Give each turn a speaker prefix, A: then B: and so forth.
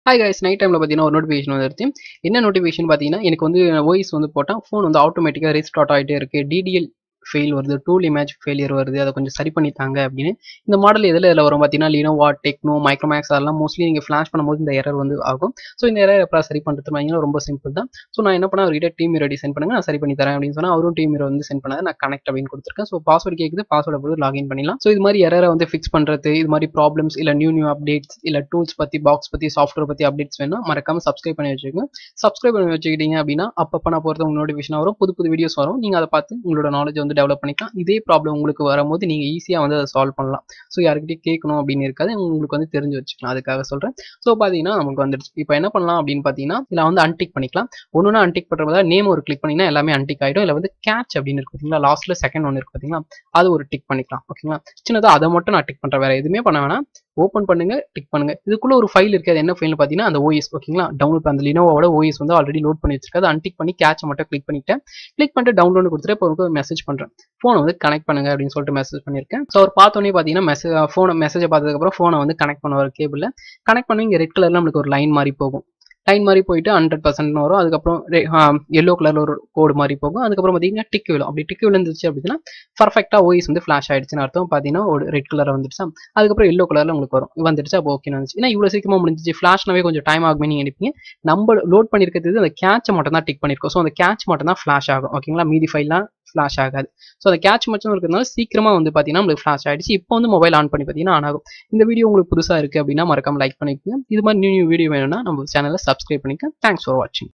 A: hi guys night டைமில் பார்த்தீங்கன்னா ஒரு நோட்டிஃபிகேஷன் வந்துருச்சு என்ன நோட்டிஃபிகேஷன் பார்த்தீங்கன்னா எனக்கு வந்து வாய்ஸ் வந்து போட்டால் ஃபோன் வந்து ஆட்டோமேட்டிக்காக ரீஸ்டார்ட் ஆகிட்டே இருக்குது டிடிஎல் ஃபெயில் வருது டூல் இமேஜ் ஃபெயிலியர் வருது அதை கொஞ்சம் சரி பண்ணித்தாங்க அப்படின்னு இந்த மாடல் எதில் இதில் வரும் பார்த்தீங்கன்னா லினோவா டெக்னோ மைக்ரோமேக்ஸ் அதெல்லாம் மோஸ்ட்லி நீங்கள் ஃப்ளாஷ் பண்ணும்போது இந்த எரர் வந்து ஆகும் ஸோ இந்த எரர் எப்போ சரி பண்ணுறது பார்த்தீங்கன்னா ரொம்ப சிம்பிள் தான் ஸோ நான் என்ன பண்ணேன் அவர்கிட்ட டீம் ரெடி சென்ட் பண்ணுங்க நான் சரி பண்ணி தரேன் அப்படின்னு சொன்னால் அவரும் டீம் வந்து சென்ட் பண்ணாது நான் கனெக்ட் அப்படின்னு கொடுத்துருக்கேன் ஸோ பாஸ்வேர்டு கேட்குது பாஸ்வேர்டை போட்டு லாகின் பண்ணிடலாம் ஸோ இது மாதிரி எரரை வந்து ஃபிக்ஸ் பண்ணுறது இது மாதிரி ப்ராப்ளம்ஸ் இல்லை நியூ நியூ அப்டேட்ஸ் இல்லை டூல்ஸ் பற்றி பாக்ஸ் பற்றி சாஃப்ட்வேர் பற்றி அப்டேட்ஸ் வேணும் மறக்காம சப்ஸ்கிரைப் பண்ணி வச்சுக்கோங்க சப்ஸ்கிரைப் பண்ணி வச்சுக்கிட்டீங்க அப்படின்னா அப்பப்போ நான் போகிறது உங்களுக்கு நோட்டிஃபிகேஷன் வரும் புது புது வீடியோஸ் வரும் நீங்கள் அதை பார்த்து உங்களோட நாலேஜ் வந்து டெவலப் பண்ணிக்கலாம் இதே ப்ராப்ளம் உங்களுக்கு வரும்போது நீங்கள் ஈஸியாக வந்து அதை சால்வ் பண்ணலாம் ஸோ யாருக்கிட்டே கேட்கணும் அப்படின்னு இருக்காது உங்களுக்கு வந்து தெரிஞ்சு வச்சுக்கலாம் அதுக்காக சொல்கிறேன் ஸோ பார்த்தீங்கன்னா நமக்கு வந்துடுச்சு இப்போ என்ன பண்ணலாம் அப்படின்னு பார்த்தீங்கன்னா இதில் வந்து அன்டிக் பண்ணிக்கலாம் ஒன்று அன்டிக் பண்ணுறதா நேம் ஒரு கிளிக் பண்ணிங்கன்னா எல்லாமே அன்டிக் ஆகிடும் இல்லை வந்து கேட்ச் அப்படின்னு இருக்கு பார்த்தீங்களா லாஸ்ட்டில் செகண்ட் ஒன்று இருக்கு பார்த்தீங்களா அது ஒரு டிக் பண்ணிக்கலாம் ஓகேங்களா சின்னதாக அதை மட்டும் நான் டிக் பண்ணுறேன் வேறு எதுவுமே பண்ண வேணாம் ஓப்பன் பண்ணுங்க டிக் பண்ணுங்க இதுக்குள்ள ஒரு ஃபைல் இருக்கு அது என்ன ஃபைல் பார்த்தீங்கன்னா அந்த ஓஎஸ் ஓகேங்களா டவுன்லோட் அந்த லினோவோட ஓஎஸ் வந்து ஆல்ரெடி லோட் பண்ணி வச்சிருக்காது அன்டிக் பண்ணி கேட்சை மட்டும் கிளிக் பண்ணிட்டேன் கிளிக் பண்ணிட்டு டவுன்லோட் கொடுத்துட்டு இப்போ உங்களுக்கு மெசேஜ் பண்ணுறேன் ஃபோனை வந்து கனெக்ட் பண்ணுங்க அப்படின்னு சொல்லிட்டு மெசேஜ் பண்ணியிருக்கேன் ஸோ அவர் பார்த்தோன்னே பார்த்தீங்கன்னா மெசேஜ் ஃபோனை மெசேஜை பார்த்ததுக்கப்புறம் ஃபோனை வந்து கனெக்ட் பண்ணுவார் கேபிளில் கனெக்ட் பண்ணி இங்கே ரெட் கலரில் நம்மளுக்கு ஒரு லைன் மாதிரி போகும் லைன் மாதிரி போயிட்டு ஹண்ட்ரட் பர்சன்ட் வரும் அதுக்கப்புறம் எல்லோ கலரில் ஒரு கோடு மாதிரி போகும் அதுக்கப்புறம் பார்த்தீங்கன்னா டிக் விழும் அப்படி டிக் விழுந்துச்சு அப்படின்னா பர்ஃபெக்டாக ஓய்ஸ் வந்து ஃப்ளாஷ் ஆயிடுச்சுன்னு அர்த்தம் பார்த்தீங்கன்னா ஒரு ரெட் கலர் வந்துடுச்சா அதுக்கப்புறம் எல்லோ கலரில் உங்களுக்கு வரும் வந்துடுச்சு அப்போ ஓகே வந்துச்சு ஏன்னா இவ்வளோ சீக்கிரமாக முடிஞ்சிச்சு ஃப்ளாஷ்னாவே கொஞ்சம் டைம் ஆகுமே நீங்கள் நினைப்பீங்க நம்ம லோட் பண்ணியிருக்கிறது அந்த கேட்சை மட்டும் தான் டிக் பண்ணியிருக்கோம் ஸோ அந்த கேட்ச் மட்டும் தான் ஃப்ளாஷ் ஆகும் ஓகேங்களா மீதி ஃபைல்லாம் ஃப்ளாஷ் ஆகாது ஸோ அந்த கேட்ச் மட்டும் இருக்கிறதுனால சீக்கிரமாக வந்து பார்த்தீங்கன்னா உங்களுக்கு ஃப்ளாஷ் ஆகிடுச்சு இப்போ வந்து மொபைல் ஆன் பண்ணி பார்த்தீங்கன்னா ஆன் ஆகும் இந்த வீடியோ உங்களுக்கு புதுசாக இருக்குது அப்படின்னா மறக்காம லைக் பண்ணிக்கோங்க இது மாதிரி நியூ நியூ வீடியோ வேணும்னா நம்ம சேனலை சப்ஸ்கிரைப் பண்ணிக்கோங்க தேங்க்ஸ் ஃபார் வாட்சிங்